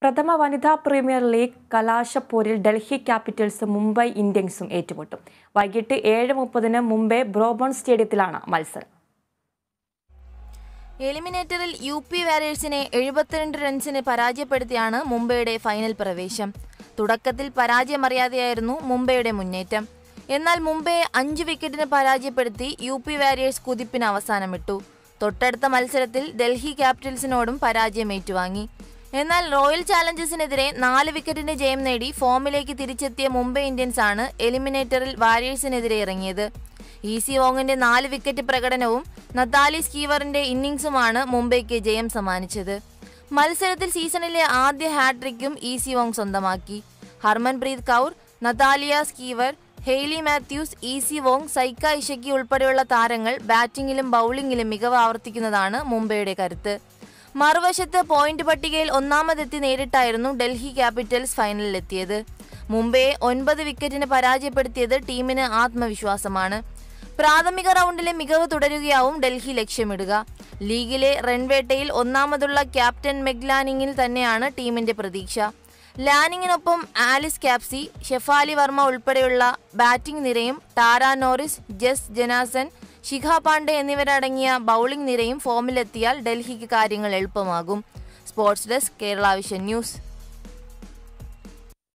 പ്രഥമ വനിതാ premier league കലാശപ്പോരിൽ ഡൽഹി ക്യാപിറ്റൽസ് മുംബൈ ഇന്ത്യൻസും ഏറ്റുമുട്ടും വൈകിട്ട് ഏഴ് മുപ്പതിന് മുംബൈ ബ്രോബൺ സ്റ്റേഡിയത്തിലാണ് മത്സരം എലിമിനേറ്ററിൽ യു പി വാരിയേഴ്സിനെ എഴുപത്തിരണ്ട് റൺസിന് പരാജയപ്പെടുത്തിയാണ് മുംബൈയുടെ ഫൈനൽ പ്രവേശം തുടക്കത്തിൽ പരാജയമറിയാതെയായിരുന്നു മുംബൈയുടെ മുന്നേറ്റം എന്നാൽ മുംബൈയെ അഞ്ച് വിക്കറ്റിന് പരാജയപ്പെടുത്തി യു പി വാരിയേഴ്സ് കുതിപ്പിന് അവസാനമിട്ടു തൊട്ടടുത്ത മത്സരത്തിൽ ഡൽഹി ക്യാപിറ്റൽസിനോടും പരാജയം ഏറ്റുവാങ്ങി എന്നാൽ റോയൽ ചാലഞ്ചേഴ്സിനെതിരെ നാല് വിക്കറ്റിന്റെ ജയം നേടി ഫോമിലേക്ക് തിരിച്ചെത്തിയ മുംബൈ ഇന്ത്യൻസ് ആണ് എലിമിനേറ്ററിൽ വാരിയേഴ്സിനെതിരെ ഇറങ്ങിയത് ഈസി വോങ്ങിന്റെ നാല് വിക്കറ്റ് പ്രകടനവും നതാലി സ്കീവറിന്റെ ഇന്നിംഗ്സുമാണ് മുംബൈക്ക് ജയം സമ്മാനിച്ചത് മത്സരത്തിൽ സീസണിലെ ആദ്യ ഹാട്രിക്കും ഈസി വോങ് സ്വന്തമാക്കി Harmanpreet Kaur Natalie Sciver Hayley Matthews Issy Wong Saika Ishaque ഉൾപ്പെടെയുള്ള താരങ്ങൾ ബാറ്റിംഗിലും ബൗളിംഗിലും മികവ് ആവർത്തിക്കുന്നതാണ് മുംബൈയുടെ കരുത്ത് മറുവശത്ത് പോയിന്റ് പട്ടികയിൽ ഒന്നാമതെത്തി നേരിട്ടായിരുന്നു ഡൽഹി ക്യാപിറ്റൽസ് ഫൈനലിലെത്തിയത് മുംബൈയെ ഒൻപത് വിക്കറ്റിന് പരാജയപ്പെടുത്തിയത് ടീമിന് ആത്മവിശ്വാസമാണ് പ്രാഥമിക റൗണ്ടിലെ മികവ് തുടരുകയാവും ഡൽഹി ലക്ഷ്യമിടുക ലീഗിലെ റൺവേട്ടയിൽ ഒന്നാമതുള്ള ക്യാപ്റ്റൻ മെഗ്ലാനിങ്ങിൽ തന്നെയാണ് ടീമിന്റെ പ്രതീക്ഷ ലാനിങ്ങിനൊപ്പം ആലിസ് ക്യാപ്സി ഷെഫാലി വർമ്മ ഉൾപ്പെടെയുള്ള ബാറ്റിംഗ് നിരയും ടാര നോറിസ് ജസ് ജനാസൻ ശിഖ പാണ്ഡെ എന്നിവരടങ്ങിയ ബൗളിംഗ് നിരയും ഫോമിലെത്തിയാൽ ഡൽഹിക്ക് കാര്യങ്ങൾ എളുപ്പമാകും sports desk Kerala vision news